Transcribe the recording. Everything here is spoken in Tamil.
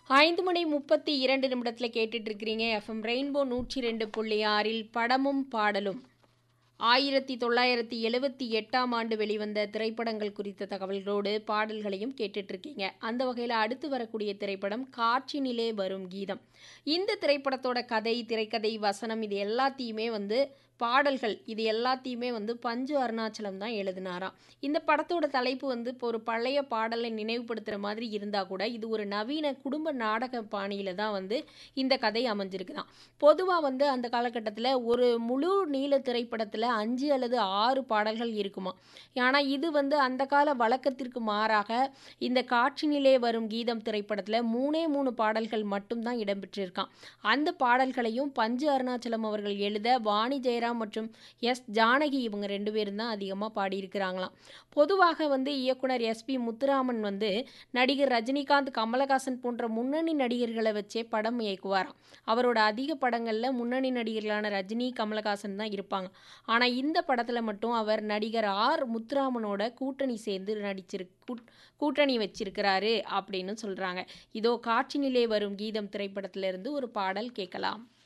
ஐந்து மணி முப்பத்தி இரண்டு நிமிடத்தில் கேட்டுட்டு இருக்கிறீங்க எஃப்எம் ரெயின்போ நூற்றி ரெண்டு புள்ளி ஆறில் படமும் பாடலும் ஆயிரத்தி தொள்ளாயிரத்தி எழுவத்தி எட்டாம் ஆண்டு வெளிவந்த திரைப்படங்கள் குறித்த தகவல்களோடு பாடல்களையும் கேட்டுட்டு இருக்கீங்க அந்த வகையில் அடுத்து வரக்கூடிய திரைப்படம் காற்றினிலே வரும் கீதம் இந்த திரைப்படத்தோட கதை திரைக்கதை வசனம் இது எல்லாத்தையுமே வந்து பாடல்கள் இது எல்லாத்தையுமே வந்து பஞ்சு அருணாச்சலம் தான் எழுதினாராம் இந்த படத்தோட தலைப்பு வந்து இப்போ ஒரு பழைய பாடலை நினைவுபடுத்துகிற மாதிரி இருந்தால் கூட இது ஒரு நவீன குடும்ப நாடக பாணியில் தான் வந்து இந்த கதை அமைஞ்சிருக்குதான் பொதுவாக வந்து அந்த காலகட்டத்தில் ஒரு முழு நீள திரைப்படத்தில் அஞ்சு அல்லது ஆறு பாடல்கள் இருக்குமா ஆனால் இது வந்து அந்த கால வழக்கத்திற்கு மாறாக இந்த காட்சினிலே வரும் கீதம் திரைப்படத்தில் மூணே மூணு பாடல்கள் மட்டும்தான் இடம்பெற்றிருக்கான் அந்த பாடல்களையும் பஞ்சு அருணாச்சலம் அவர்கள் எழுத வாணி ஜெயராம் மற்றும் எஸ் ஜானகி இவங்க ரெண்டு பேரும் தான் அதிகமாக பாடியிருக்கிறாங்களாம் பொதுவாக வந்து இயக்குனர் எஸ்பி முத்துராமன் வந்து நடிகர் ரஜினிகாந்த் கமலஹாசன் போன்ற முன்னணி நடிகர்களை வச்சே படம் இயக்குவாராம் அவரோட அதிக படங்களில் முன்னணி நடிகர்களான ரஜினி கமலஹாசன் தான் இருப்பாங்க ஆனால் இந்த படத்தில் மட்டும் அவர் நடிகர் ஆர் முத்துராமனோட கூட்டணி சேர்ந்து நடிச்சிரு கூட்டணி வச்சிருக்கிறாரு அப்படின்னு சொல்கிறாங்க இதோ காட்சினிலே வரும் கீதம் திரைப்படத்திலிருந்து ஒரு பாடல் கேட்கலாம்